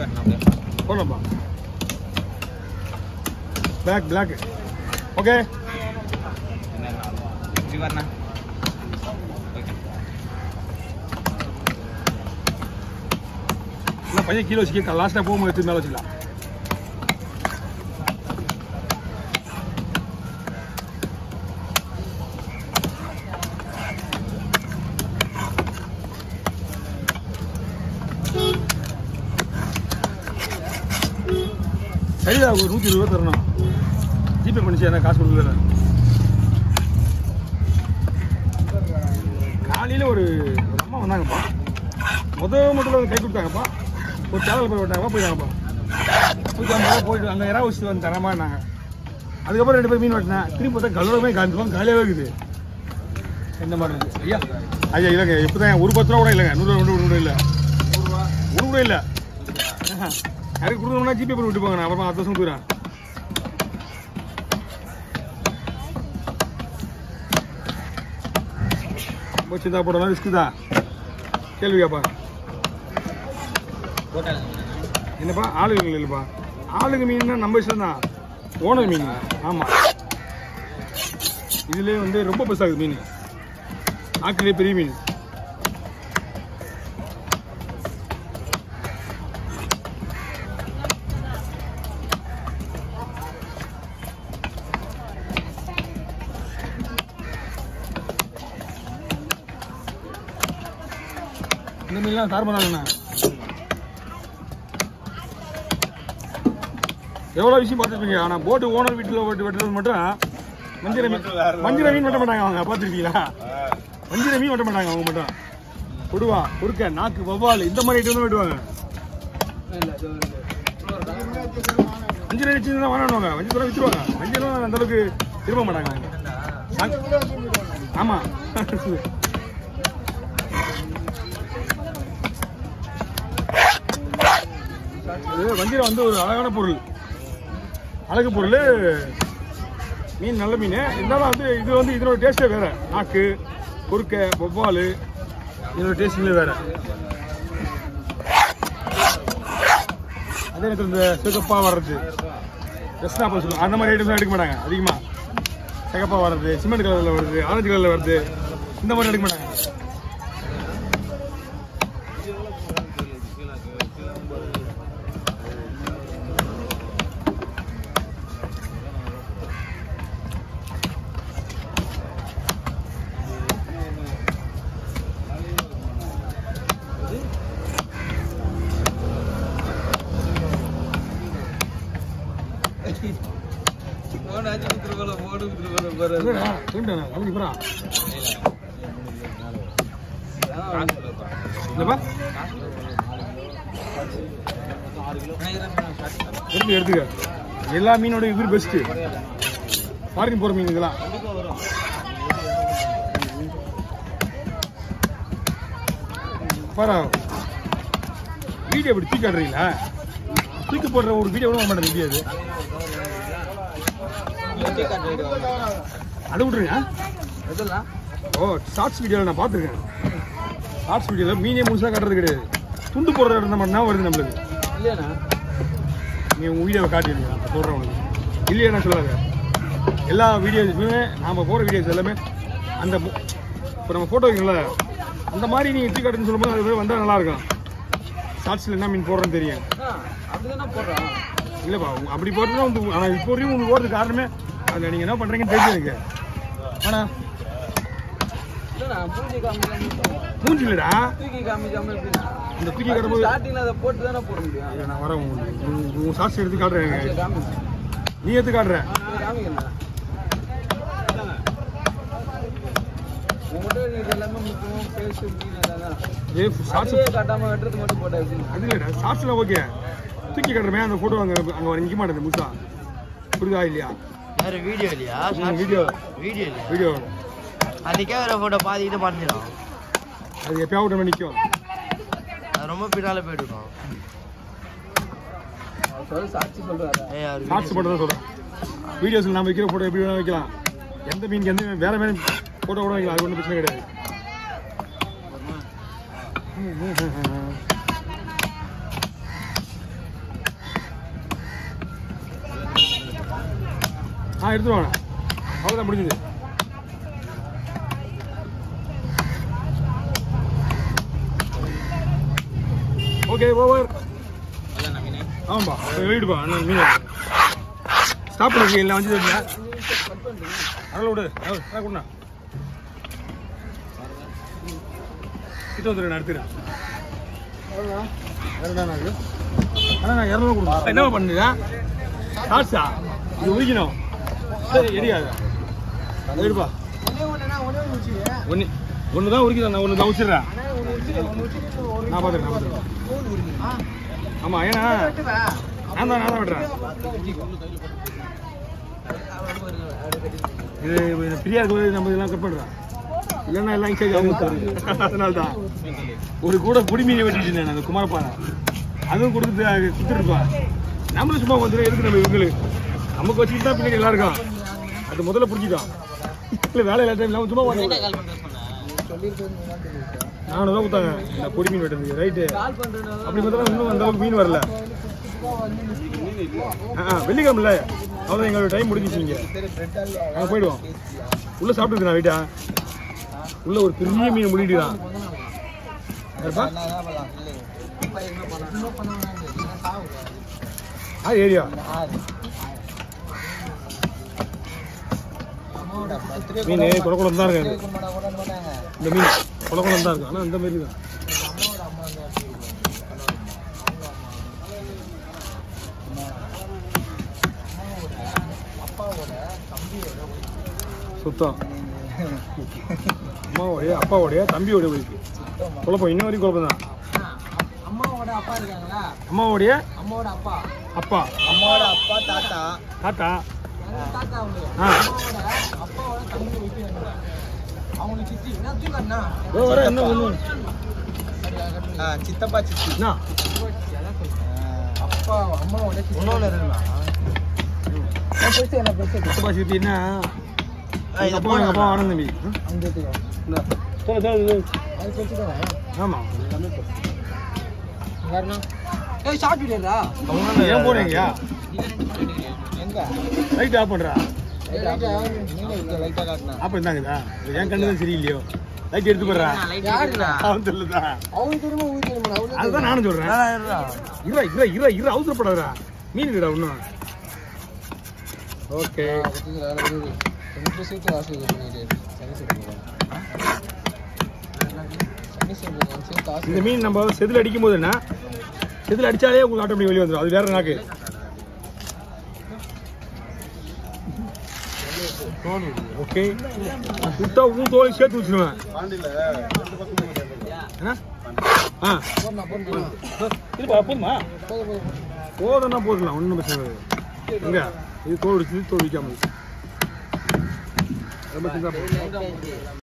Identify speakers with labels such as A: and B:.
A: போடலாம்ப்பா black black okay இல்லை பையன் கீழே வச்சுக்க லாஸ்ட்டாக போகும்போது எடுத்து மேலே வச்சுக்கலாம் சரிடா ஒரு நூற்றி இருபது ரூபா தரணும் ஜிபே பண்ணிச்சு என்ன காசு கொடுக்கல காலையில் ஒரு ஒரு அம்மா வந்தாங்கப்பா முத மட்டும் கை கொடுத்தாங்கப்பா ஒரு சேனல் போய் விட்டாங்கப்பா போயிட்டாங்கப்பா நூற்றி ஐம்பது ரூபா போயிட்டு அங்கே இறா வச்சுட்டு வந்து தரமாட்டாங்க அதுக்கப்புறம் ரெண்டு பேர் மீன் வெட்டினேன் திரும்பி பார்த்தா கல்லூரமே காஞ்சிப்போம் காலையாகவே இருக்குது எந்த மாதிரி இருக்குது ஐயா ஐயா இல்லைங்க இப்போ தான் ஒரு பத்து ரூபா கூட இல்லைங்க நூறு ரூபா கூட இல்லை ஒரு கூட இல்லை ஆஹா. யாருக்கு கொடுக்கணும்னா ஜிபே பண்ணி விட்டு போங்க நான் அப்புறமா அடுத்த வருஷம் போயிடுறேன் ரொம்ப சிந்தா போடலாம் ரிஸ்க்கு தான் கேள்வி கேப்பா என்னப்பா ஆளுங்க இல்லைப்பா ஆளுங்க மீன்னா நம்ம இஷ்டம் தான் ஓனர் மீன் ஆமாம் இதுலேயே வந்து ரொம்ப பெருசாகுது மீன் ஆக்கிலே பெரிய மீன் இந்த மீன்லாம் தார் பண்ணாங்கண்ணா எவ்வளோ விஷயம் பார்த்துருப்பீங்க ஆனால் போட்டு ஓனர் வீட்டில் வெட்டு வெட்டுறது மட்டும் மஞ்சள் மீன் மஞ்சள் மீன் வெட்ட மாட்டாங்க அவங்க பார்த்துருக்கீங்களா மஞ்சள் மீன் வெட்ட மாட்டாங்க அவங்க மட்டும் கொடுவா குறுக்க நாக்கு வவ்வால் இந்த மாதிரி ஐட்டம் தான் வெட்டுவாங்க மஞ்சள் வச்சுருந்தா வாங்கிடுவாங்க மஞ்சள் தூரம் விற்றுருவாங்க மஞ்சளும் அந்த அளவுக்கு திரும்ப மாட்டாங்க அவங்க சாங்- ஆமா இது வஞ்சிரம் வந்து ஒரு அழகான பொருள் அழகு பொருள் மீன் நல்ல மீன் இருந்தாலும் வந்து இது வந்து இதனோட டேஸ்ட்டே வேற நாக்கு பொறுக்க வவ்வால் இதனோட டேஸ்ட்லேயே வேற அதே நேரத்தில் இந்த சிகப்பா வர்றது ரெஸ்டாப்பா சொல்லுவாங்க அந்த மாதிரி ஐட்டம்ஸ் எடுக்க மாட்டாங்க அதிகமாக சிகப்பா வர்றது சிமெண்ட் கலரில் வருது ஆரஞ்சு கலரில் வருது இந்த மாதிரி எடுக்க மாட்டாங்க என்னடா, சொல்லிட்டேனே, கவனிக்கு போறா. என்னப்பா? எடுத்துக்க எடுத்துக்க எல்லா மீனோட இது பெஸ்ட் ஃபாரின் போற மீன் இதெல்லாம் பாரா வீடியோ இப்படி தூக்கி காட்டுறீங்களா தூக்கி போடுற ஒரு வீடியோ கூட வர மாட்டேன் வீடியோ அது அது விட்ருங்க ஓ ஷார்ட்ஸ் வீடியோவில் நான் பார்த்துருக்கேன் ஷார்ட்ஸ் வீடியோவில் மீனே முழுசாக காட்டுறது கிடையாது துண்டு போடுற இடத்துல மட்டும் வருது நம்மளுக்கு நீ உங்கள் வீடியோவை காட்டிடுங்க நான் சொல்கிறேன் உனக்கு இல்லையா நான் சொல்லாத எல்லா வீடியோஸுமே நாம் போகிற வீடியோஸ் எல்லாமே அந்த இப்போ நம்ம ஃபோட்டோ வைக்கல அந்த மாதிரி நீங்கள் எடுத்து காட்டுன்னு சொல்லும்போது அது வந்தால் நல்லா இருக்கும் ஷார்ட்ஸில் என்ன மீன் போடுறேன்னு தெரியும் இல்லைப்பா உங்க- அப்படி போட்டு தான் வந்து ஆனால் இப்போ வரையும் உங்களுக்கு போடுறது காரணமே அதில் நீங்கள் என்ன பண்ணுறீங்கன்னு தெரியும் எனக்கு ஆனால் மூஞ்சி இல்லைடா இந்த தூக்கி காட்டும்போது ஐயா, நான் வரேன் உங்களுக்கு உங்க- உங்க சாட்சி எடுத்து காட்டுறேன் எனக்கு. நீ எடுத்து காட்டுற ஏ சாட்சி
B: காட்டாம வெட்டுறது மட்டும் போட்டாச்சு
A: அது இல்லைடா ஷார்ட்ஸில் ஓகே தூக்கி கட்டுறமே அந்த ஃபோட்டோ அங்கே அங்கே வர நிற்க மாட்டேங்குது முழுசா புரியுதா இல்லையா
C: வேற வீடியோ இல்லையா
A: வீடியோ
C: வீடியோ இல்லையா
A: வீடியோ
C: அன்னைக்கே வர போட்டோ பாதி இது மறைஞ்சிடும்
A: அது எப்பயாவது நம்ம நிற்கும்
C: அது ரொம்ப பின்னால போயிடும்
B: சொல்லு சாட்சி சொல்றாரு
C: ஏய் அவர்
A: ஷார்ட்ஸ் மட்டும் தான் சொல்கிறேன் வீடியோஸில் நம்ம வைக்கிற ஃபோட்டோ எப்படி வேணால் வைக்கலாம் எந்த மீனுக்கு எந்த வேற வேற ஃபோட்டோ கூட வைக்கலாம் அது ஒன்றும் பிரச்சனை கிடையாது ஆ எடுத்துட்டு வாங்க அவ்வளோதான் முடிஞ்சது ஓகே ஓவர் ஆமாப்பா வெயிடுப்பா அண்ணன் மீன் ஸ்டாப் பண்ணிருக்கீங்க இல்லை வந்து தெரியுங்க அதனால விடு அதான் கொடுண்ணா கிட்ட வந்துடுறேன் எடுத்துக்கிறேன் இரண்டாண்ணா இது அண்ணா நான் இரநூறு கொடுங்க என்ன பண்ணுங்க காசா இது உரிக்கணும் சரி எரியாது எடுப்பா ஒன்று ஒன்று தான் உரிக்கிறேன் நான் ஒன்று தான் உச்சிடுறேன் நான் பார்த்துறேன் நான் பார்த்துறேன் ஆமாம் ஏன்னா நான் தான் நான் தான் விடுறேன் இது இது ஃப்ரீயாக இருக்கும்போது நம்ம இதெல்லாம் கட் பண்ணுறேன் இல்லைன்னா எல்லாம் சரி அவங்க அதனால தான் ஒரு கூட புடி மீன் வெட்டிட்டு நான் அந்த குமாரப்பாறை அதுவும் கொடுத்து கொடுத்துருப்பா நம்மளும் சும்மா வந்துடும் எதுக்கு நம்ம இவங்களுக்கு நமக்கு வச்சுக்கிட்டு தான் பின்னாடி எல்லாம் இருக்கும் அது முதல்ல பிடிச்சிட்டோம் இல்லை வேலை இல்லாத டைம் சும்மா வந்து நானூறுவா கொடுத்தாங்க இந்த பொடி மீன் வெட்டுறதுக்கு ரைட்டு அப்படி பார்த்தா இன்னும் அந்த அளவுக்கு மீன் வரல ஆ ஆ, வெள்ளிக்கிழமைல அவ்வளோ எங்களோட டைம் முடிஞ்சிச்சிங்க நாங்கள் போயிடுவோம் உள்ளே சாப்பிட்டுருக்கேன் வீட்டா உள்ள ஒரு பெரிய மீன் முடிட்டுதான் ஆ ஏரியா மீன் குள குளம் தான் இருக்கு எனக்கு. இந்த மீன் குள குளம் தான் இருக்கு ஆனால் இந்த மாதிரி தான் சுத்தம் அம்மாவோடைய அப்பாவோடைய தம்பியோடைய ஒய்ஃபு குழப்பம் இன்ன வரைக்கும் குழப்பம் தான்
B: அம்மாவோட அப்பா இருக்காங்களா
A: அம்மாவோடைய
B: அம்மாவோட அப்பா
A: அப்பா
B: அம்மாவோட அப்பா தாத்தா
A: தாத்தா
B: தாத்தா அவங்க
A: ஆ
B: அம்மாவோட அப்பாவோட தம்பி வைக்கிறாங்க அவங்களுக்கு சித்தி என்ன தூக்கண்ணா
A: இதோ வரேன் என்ன ஒன்று
B: சித்தப்பா சித்தி
A: என்ன
B: அப்பா அம்மாவோட சித்தி
C: இன்னொன்று இருக்குண்ணா
B: பெருசு என்ன பெருசு
A: சித்தப்பா சித்தின்னா
C: ஆ, இது
A: எங்கள் அப்பா எங்கள் அப்பா ஆனந்த தம்பி ம்?
B: அங்கே தெரியும்
A: இந்த சொல்லு சொல்லு சொல்லு
B: அது பெருசு தானே
A: ஆமாம்
B: யாருண்ணா ஏய் சாப்பிட்டுடா
A: ஏன் போறீங்கயா
B: எங்க
A: லைட் ஆஃப் பண்ணுறா
B: லைட்டா நீங்க லைட்டா காட்டினா
A: ஆஃப் இருந்தாங்கதா என் கண்ணு தான் சரியில்லையோ லைட் எடுத்து போடுறா
B: யாருண்ணா
A: அவன் சொல்லுதா
B: அவங்க தெரியுமா ஊர் தெரியுமா அவரு
A: அதுதான் நானும் சொல்கிறேன் இரா இரா இரா இரா அவசரப்படாதடா மீன் இருக்குடா இன்னும் ஓகே
B: ரெண்டு சேர்த்து ஆசை பண்ணிட்டு சனி சொல்லுங்க சனி சொல்லுங்க சேர்த்து ஆசை
A: இந்த மீன் நம்ம செதில் அடிக்கும் போது என்ன செதில் அடிச்சாலே உங்களுக்கு ஆட்டோமேட்டிக் வெளியே வந்துடும் அது வேற நாக்கு ஓகே விட்டா உன் தோலை சேர்த்து வச்சிருவேன் என்ன ஆ
B: போடணும் போடணும்
A: இருப்பா போதுமா
B: போதும் போதும்
A: போதும்னா போதுலாம் ஒன்றும் பிரச்சனை கிடையாது எங்க இது தோல் அடிச்சு தோல் விற்காமல் ரொம்ப சின்னதா போதும்.